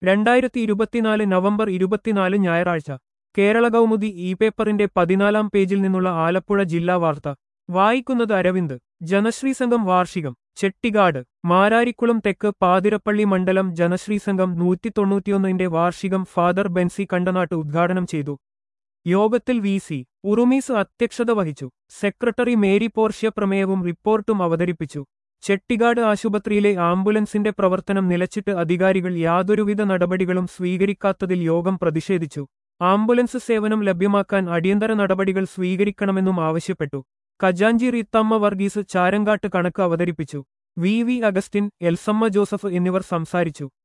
രണ്ടായിരത്തി ഇരുപത്തിനാല് നവംബർ ഇരുപത്തിനാല് ഞായറാഴ്ച കേരള കൗമുദി ഇ പേപ്പറിന്റെ പതിനാലാം പേജിൽ നിന്നുള്ള ആലപ്പുഴ ജില്ലാ വാർത്ത വായിക്കുന്നത് അരവിന്ദ് ജനശ്രീ സംഘം വാർഷികം ചെട്ടിക്കാട് മാരാരിക്കുളം തെക്ക് പാതിരപ്പള്ളി മണ്ഡലം ജനശ്രീ സംഘം നൂറ്റി തൊണ്ണൂറ്റിയൊന്നിന്റെ വാർഷികം ഫാദർ ബെൻസി കണ്ടനാട്ട് ഉദ്ഘാടനം ചെയ്തു യോഗത്തിൽ വി സി ഉറുമീസ് അധ്യക്ഷത വഹിച്ചു സെക്രട്ടറി മേരി പോർഷ്യ പ്രമേയവും റിപ്പോർട്ടും അവതരിപ്പിച്ചു ചെട്ടിക്കാട് ആശുപത്രിയിലെ ആംബുലൻസിന്റെ പ്രവർത്തനം നിലച്ചിട്ട് അധികാരികൾ യാതൊരുവിധ നടപടികളും സ്വീകരിക്കാത്തതിൽ യോഗം പ്രതിഷേധിച്ചു ആംബുലൻസ് സേവനം ലഭ്യമാക്കാൻ അടിയന്തര നടപടികൾ സ്വീകരിക്കണമെന്നും ആവശ്യപ്പെട്ടു ഖജാഞ്ചി റീത്തമ്മ വർഗീസ് ചാരങ്കാട്ട് കണക്ക് അവതരിപ്പിച്ചു വി വി അഗസ്റ്റിൻ എൽസമ്മ ജോസഫ് എന്നിവർ സംസാരിച്ചു